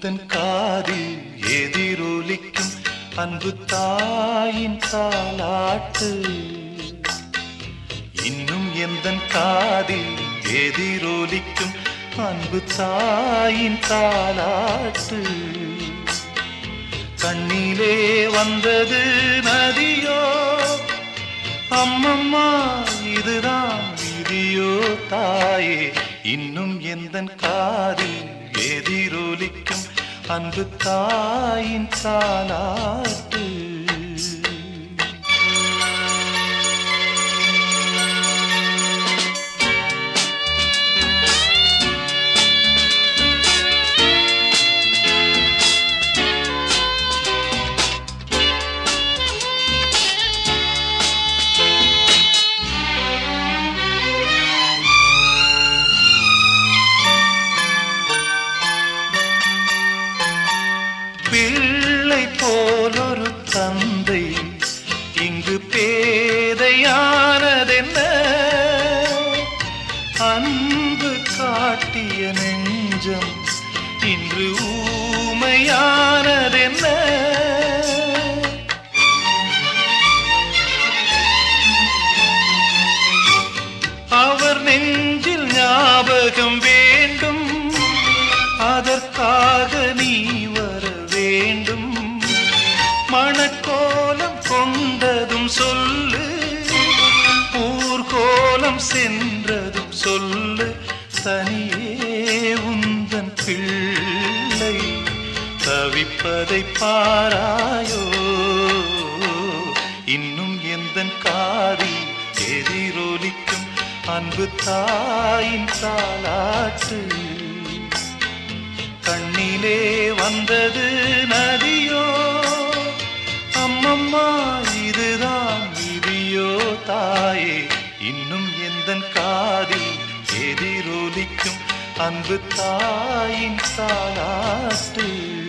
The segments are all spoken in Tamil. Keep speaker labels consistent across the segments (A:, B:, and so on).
A: எந்தன் காதில் எதிரொலிக்கும் அன்பு தாயின் தாலாட்டு இன்னும் எந்தன் காதில் எதிரொலிக்கும் அன்பு தாயின் தாலாட்டு கண்ணிலே வந்தது நதியோ அம்மம்மா இதுதான் விதியோ தாயே இன்னும் எந்தன் காதில் எதிரொலிக்கும் அன்பு தாயின் தாலாட்டு பிள்ளை போலொரு தந்தை இங்கு பேதையானதென்ன அன்பு காட்டிய நெஞ்சம் இன்று ஊமையானதென்ன அவர் நெஞ்சில் ஞாபகம் வேண்டும் அதற்காக நீ வர வேண்டும் மணக்கோலம் கொண்டதும் சொல்லு ஊர்கோலம் சென்றதும் சொல்லு தனியே உந்தன் பிள்ளை தவிப்பதை பாராயோ இன்னும் எந்தன் காதில் எதிரொலிக்கும் அன்பு தாயின் தாலாட்டு கண்ணிலே வந்தது நதியோ அம்மம்மா இதுதான் விதியோ தாயே இன்னும் எந்தன் காதில் எதிரொலிக்கும் அன்பு தாயின் தாலாட்டு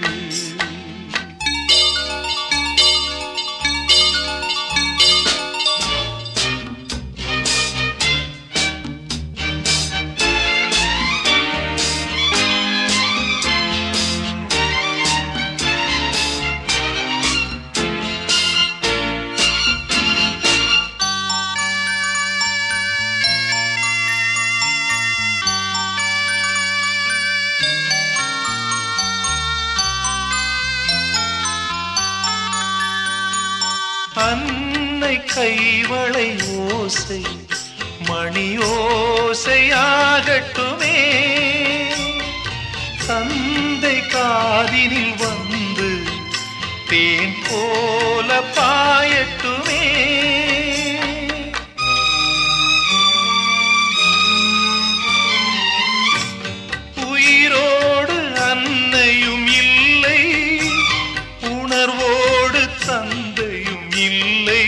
A: அன்னை கைவளை ஓசை மணி ஓசையாகட்டுமே தந்தை காதினில் வந்து தேன் போல பாயட்டுமே உயிரோடு அன்னையும் இல்லை உணர்வோடு தந்தையும் இல்லை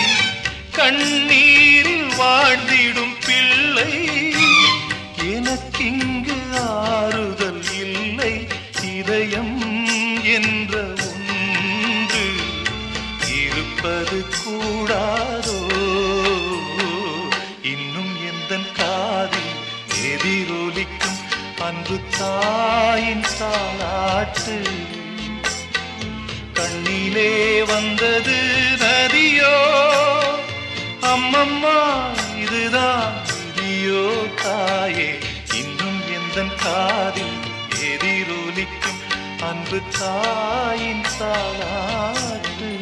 A: கண்ணீரில் வாழ்ந்திடும் பிள்ளை எனக்கிங்கு ஆறுதல் இல்லை இதயம் என்ற ஒன்று இருப்பது கூடாதோ இன்னும் எந்தன் காதில் எதிரொலிக்கும் அன்பு தாயின் தாலாட்டு கண்ணிலே வந்தது நதியோ அம்மம்மா இதுதான் விதியோ தாயே இன்னும் எந்தன் காதில் எதிரொலிக்கும் அன்பு தாயின் தாலாட்டு